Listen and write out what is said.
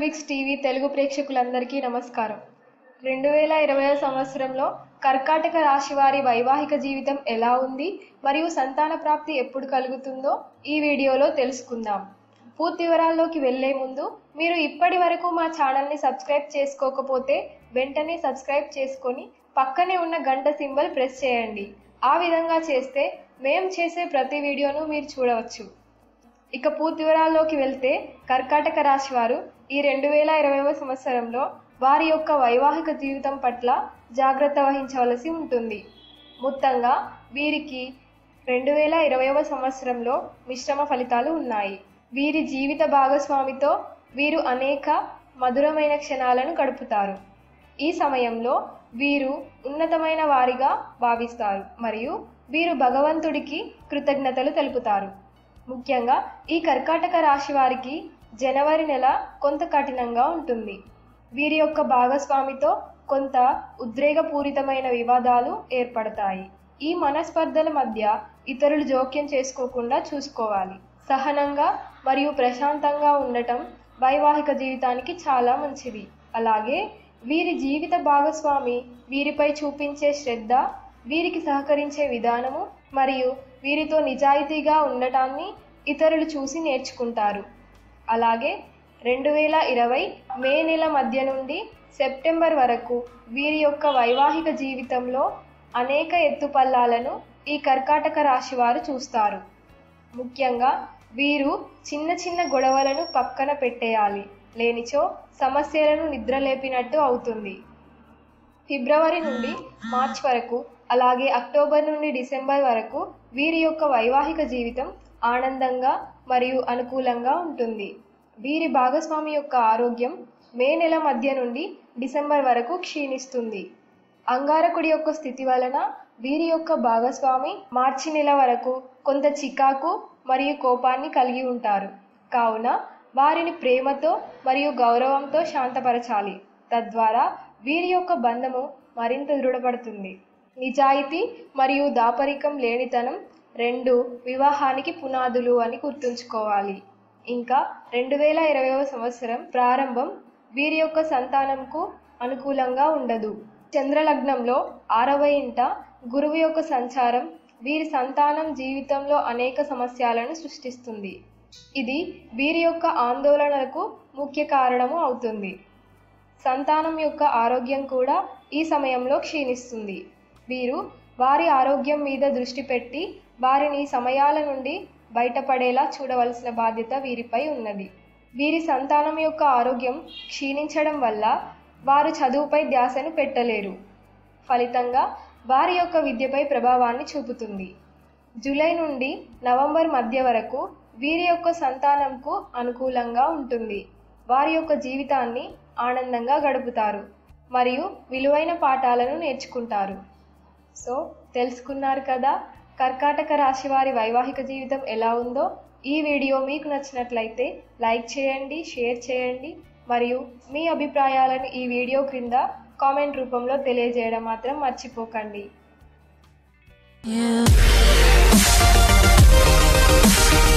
Vicks TV Telugu ప్రేక్షకులందరికీ నమస్కారం రెండు వేల ఇరవై సంవత్సరంలో కర్కాటక రాశి వారి వైవాహిక జీవితం ఎలా ఉంది మరియు సంతాన ప్రాప్తి ఎప్పుడు కలుగుతుందో ఈ వీడియోలో తెలుసుకుందాం పూర్తి వివరాల్లోకి వెళ్లే ముందు మీరు ఇప్పటి వరకు మా ఛానల్ని సబ్స్క్రైబ్ చేసుకోకపోతే వెంటనే సబ్స్క్రైబ్ చేసుకొని పక్కనే ఉన్న గంట సింబల్ ప్రెస్ చేయండి ఆ విధంగా చేస్తే మేం చేసే ప్రతి వీడియోను మీరు చూడవచ్చు ఇక పూర్తి వివరాల్లోకి వెళ్తే కర్కాటక రాశి వారు ఈ రెండు వేల ఇరవైవ సంవత్సరంలో వారి యొక్క వైవాహిక జీవితం పట్ల జాగ్రత్త వహించవలసి ఉంటుంది మొత్తంగా వీరికి రెండు వేల ఇరవైవ సంవత్సరంలో మిశ్రమ ఫలితాలు ఉన్నాయి వీరి జీవిత భాగస్వామితో వీరు అనేక మధురమైన క్షణాలను గడుపుతారు ఈ సమయంలో వీరు ఉన్నతమైన వారిగా భావిస్తారు మరియు వీరు భగవంతుడికి కృతజ్ఞతలు తెలుపుతారు ముఖ్యంగా ఈ కర్కాటక రాశి వారికి జనవరి నెల కొంత కఠినంగా ఉంటుంది వీరి యొక్క భాగస్వామితో కొంత ఉద్రేగపూరితమైన వివాదాలు ఏర్పడతాయి ఈ మనస్పర్ధల మధ్య ఇతరులు జోక్యం చేసుకోకుండా చూసుకోవాలి సహనంగా మరియు ప్రశాంతంగా ఉండటం వైవాహిక జీవితానికి చాలా మంచిది అలాగే వీరి జీవిత భాగస్వామి వీరిపై చూపించే శ్రద్ధ వీరికి సహకరించే విధానము మరియు వీరితో నిజాయితీగా ఉండటాన్ని ఇతరులు చూసి నేర్చుకుంటారు అలాగే రెండు వేల ఇరవై మే నెల మధ్య నుండి సెప్టెంబర్ వరకు వీరి యొక్క వైవాహిక జీవితంలో అనేక ఎత్తుపల్లాలను ఈ కర్కాటక రాశి వారు చూస్తారు ముఖ్యంగా వీరు చిన్న చిన్న గొడవలను పక్కన పెట్టేయాలి లేనిచో సమస్యలను నిద్రలేపినట్టు అవుతుంది ఫిబ్రవరి నుండి మార్చ్ వరకు అలాగే అక్టోబర్ నుండి డిసెంబర్ వరకు వీరి యొక్క వైవాహిక జీవితం ఆనందంగా మరియు అనుకూలంగా ఉంటుంది వీరి భాగస్వామి యొక్క ఆరోగ్యం మే నెల మధ్య నుండి డిసెంబర్ వరకు క్షీణిస్తుంది అంగారకుడి యొక్క స్థితి వలన వీరి యొక్క భాగస్వామి మార్చి నెల వరకు కొంత చికాకు మరియు కోపాన్ని కలిగి ఉంటారు కావున వారిని ప్రేమతో మరియు గౌరవంతో శాంతపరచాలి తద్వారా వీరి యొక్క బంధము మరింత దృఢపడుతుంది నిజాయితీ మరియు దాపరికం లేనితనం రెండు వివాహానికి పునాదులు అని గుర్తుంచుకోవాలి ఇంకా రెండు వేల ఇరవైవ సంవత్సరం ప్రారంభం వీరి యొక్క సంతానంకు అనుకూలంగా ఉండదు చంద్రలగ్నంలో ఆరవ ఇంట గురువు యొక్క సంచారం వీరి సంతానం జీవితంలో అనేక సమస్యలను సృష్టిస్తుంది ఇది వీరి యొక్క ఆందోళనలకు ముఖ్య కారణము అవుతుంది సంతానం యొక్క ఆరోగ్యం కూడా ఈ సమయంలో క్షీణిస్తుంది వీరు వారి ఆరోగ్యం మీద దృష్టి పెట్టి వారిని సమయాల నుండి బయటపడేలా చూడవలసిన బాధ్యత వీరిపై ఉన్నది వీరి సంతానం యొక్క ఆరోగ్యం క్షీణించడం వల్ల వారు చదువుపై ధ్యాసను పెట్టలేరు ఫలితంగా వారి యొక్క విద్యపై ప్రభావాన్ని చూపుతుంది జూలై నుండి నవంబర్ మధ్య వరకు వీరి యొక్క సంతానంకు అనుకూలంగా ఉంటుంది వారి యొక్క జీవితాన్ని ఆనందంగా గడుపుతారు మరియు విలువైన పాఠాలను నేర్చుకుంటారు సో తెలుసుకున్నారు కదా కర్కాటక రాశి వారి వైవాహిక జీవితం ఎలా ఉందో ఈ వీడియో మీకు నచ్చినట్లయితే లైక్ చేయండి షేర్ చేయండి మరియు మీ అభిప్రాయాలను ఈ వీడియో క్రింద కామెంట్ రూపంలో తెలియజేయడం మాత్రం మర్చిపోకండి You